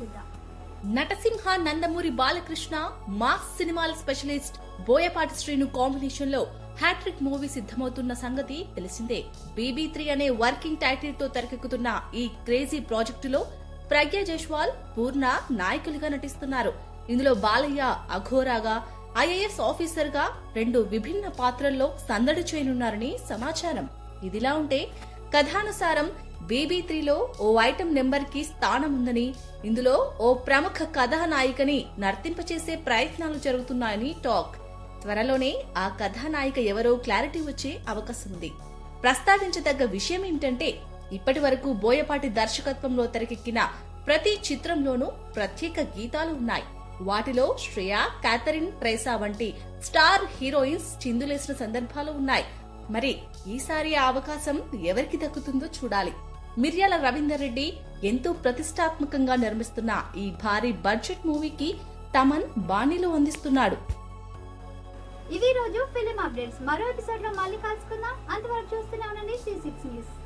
చూద్దాం నటసింహ నందమూరి బాలకృష్ణ మాస్ సినిమాల స్పెషలిస్ట్ బోయపాటి శ్రీను కాంబినేషన్ లో హ్యాట్రిక్ మూవీ సిద్ధమవుతున్న సంగతి తెలిసిందే బీబీ త్రీ అనే వర్కింగ్ టైటిల్ తో తెరకెక్కుతున్న ఈ క్రేజీ ప్రాజెక్టులో ప్రజ్ఞ జైస్వాల్ పూర్ణ నాయకులుగా నటిస్తున్నారు ఇందులో బాలయ్య అఘోరాగా ఐఏఎస్ ఆఫీసర్ గా రెండు విభిన్న పాత్రల్లో సందడి చేయనున్నారని సమాచారం ఇదిలా ఉంటే కథానుసారం బీబీ త్రీలో ఓ ఐటెం నెంబర్ కి స్థానం ఉందని ఇందులో ఓ ప్రముఖ కథానాయికని నర్తింపచేసే ప్రయత్నాలు జరుగుతున్నాయని టాక్ త్వరలోనే ఆ కథానాయిక ఎవరో క్లారిటీ వచ్చే అవకాశం ఉంది ప్రస్తావించదగ్గ విషయం ఏమిటంటే ఇప్పటి వరకు బోయపాటి దర్శకత్వంలో తెరకెక్కిన ప్రతి చిత్రంలోనూ ప్రత్యేక గీతాలు ఉన్నాయి వాటిలో శ్రేయ క్యాథరిన్ ట్రేసా వంటి స్టార్ హీరోయిన్స్ చిందులేసిన సందర్భాలు ఉన్నాయి మరి ఈసారి ఆ అవకాశం ఎవరికి దక్కుతుందో చూడాలి మిర్యాల రవీందర్ రెడ్డి ఎంతో ప్రతిష్టాత్మకంగా నిర్మిస్తున్న ఈ భారీ బడ్జెట్ మూవీకి తమన్ బాణీలు అందిస్తున్నాడు ఇవి ఈ రోజు ఫిలిం అప్డేట్స్ మరో ఎపిసోడ్ లో మళ్ళీ కలుసుకుందాం అంతవరకు చూస్తూనే ఉండండి సి సిక్స్ న్యూస్